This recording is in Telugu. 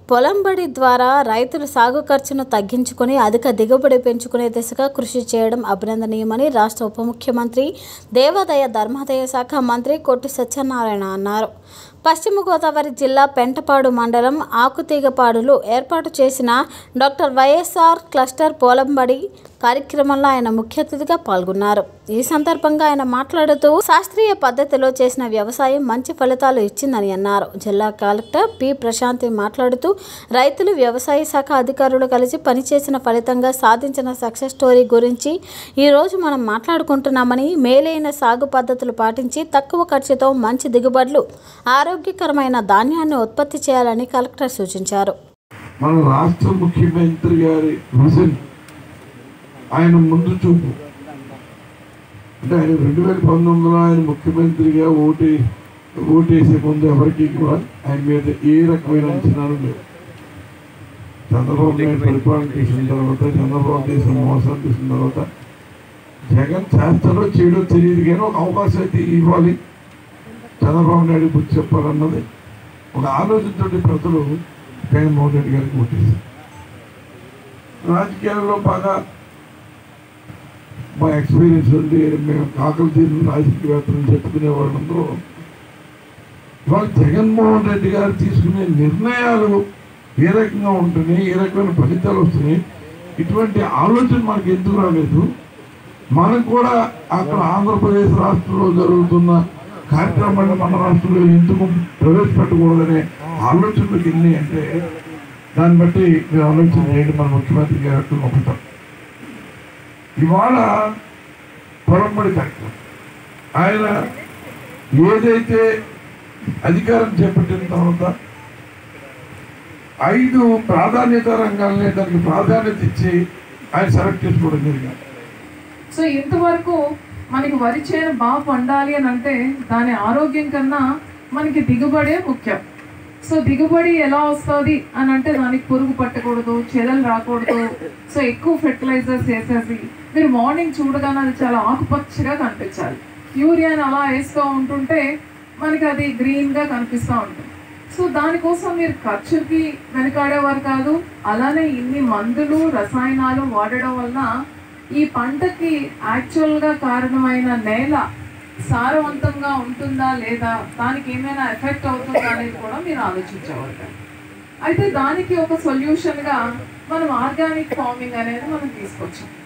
పొలంబడి ద్వారా రైతులు సాగు ఖర్చును తగ్గించుకొని అధిక దిగుబడి పెంచుకునే దిశగా కృషి చేయడం అభినందనీయమని రాష్ట్ర ఉప ముఖ్యమంత్రి దేవాదాయ ధర్మాదాయ శాఖ మంత్రి కొట్టు సత్యనారాయణ అన్నారు పశ్చిమ గోదావరి జిల్లా పెంటపాడు మండలం ఆకుతీగపాడులో ఏర్పాటు చేసిన డాక్టర్ వైఎస్ఆర్ క్లస్టర్ పోలంబడి కార్యక్రమంలో ఆయన ముఖ్య అతిథిగా పాల్గొన్నారు ఈ సందర్భంగా ఆయన మాట్లాడుతూ శాస్త్రీయ పద్ధతిలో చేసిన వ్యవసాయం మంచి ఫలితాలు ఇచ్చిందని అన్నారు జిల్లా కలెక్టర్ పి ప్రశాంతి మాట్లాడుతూ రైతులు వ్యవసాయ శాఖ అధికారులు కలిసి పనిచేసిన ఫలితంగా సాధించిన సక్సెస్ స్టోరీ గురించి ఈరోజు మనం మాట్లాడుకుంటున్నామని మేలైన సాగు పద్ధతులు పాటించి తక్కువ ఖర్చుతో మంచి దిగుబడులు ఆరోగ్యకరమైన ధాన్యాన్ని ఉత్పత్తి చేయాలని కలెక్టర్ సూచించారు మన రాష్ట్ర ముఖ్యమంత్రి గారి విజన్ ఆయన ముందు చూపు అంటే ఆయన రెండు వేల పంతొమ్మిదిలో ఆయన ముఖ్యమంత్రిగా ఓటే ఓటేసే ముందు ఎవరికి కూడా ఆయన మీద ఏ రకమైన అంచనాలు లేవు చంద్రబాబు నాయుడు పరిపాలన చేసిన తర్వాత చంద్రబాబు చేసిన మోసం చేసిన తర్వాత జగన్ చేస్తాడో చేయడో తెలియదు కానీ ఒక అవకాశం అయితే ఇవ్వాలి చంద్రబాబు నాయుడు బుద్ధి చెప్పాలన్నది ఒక ఆలోచనతో ప్రజలు జగన్మోహన్ రెడ్డి గారికి ఓటేశారు రాజకీయాల్లో బాగా మా ఎక్స్పీరియన్స్ ఉంది మేము కాకలు తీరిన రాజకీయవేత్తలు చెప్పుకునే వాళ్ళందరూ ఇవాళ జగన్మోహన్ రెడ్డి గారు తీసుకునే నిర్ణయాలు ఏ రకంగా ఉంటున్నాయి ఏ రకమైన ఫలితాలు వస్తున్నాయి ఇటువంటి ఆలోచన మనకి ఎందుకు రాలేదు మనం కూడా అక్కడ ఆంధ్రప్రదేశ్ రాష్ట్రంలో జరుగుతున్న కార్యక్రమాన్ని మన రాష్ట్రంలో ఎందుకు ప్రవేశపెట్టకూడదనే ఆలోచనలకు ఎన్ని అంటే దాన్ని బట్టి మీరు ఆలోచన చేయండి మన ముఖ్యమంత్రి గారు ఒకటం ఇవాళ పొలంబడి కార్యక్రమం ఆయన ఏదైతే అధికారం చేపట్టిన తర్వాత ఐదు ప్రాధాన్యత రంగాలనే దానికి ప్రాధాన్యత ఇచ్చి ఆయన సెలెక్ట్ చేసుకోవడం జరిగింది సో ఇంతవరకు మనకి వరి చేను బాగా పండాలి అని అంటే దాని ఆరోగ్యం కన్నా మనకి దిగుబడే ముఖ్యం సో దిగుబడి ఎలా వస్తుంది అని అంటే దానికి పురుగు పట్టకూడదు చెదలు రాకూడదు సో ఎక్కువ ఫెర్టిలైజర్స్ వేసేసి మీరు మార్నింగ్ చూడగానే అది చాలా ఆకుపచ్చగా కనిపించాలి యూరియాని అలా వేస్తూ ఉంటుంటే మనకి అది గ్రీన్గా కనిపిస్తూ ఉంటుంది సో దానికోసం మీరు ఖర్చుకి వెనకాడేవారు కాదు అలానే ఇన్ని మందులు రసాయనాలు వాడడం వలన ఈ పంటకి యాక్చువల్గా కారణమైన నేల సారవంతంగా ఉంటుందా లేదా దానికి ఏమైనా ఎఫెక్ట్ అవుతుందా అనేది కూడా మీరు ఆలోచించవాలి అయితే దానికి ఒక సొల్యూషన్గా మనం ఆర్గానిక్ ఫార్మింగ్ అనేది మనం తీసుకొచ్చాం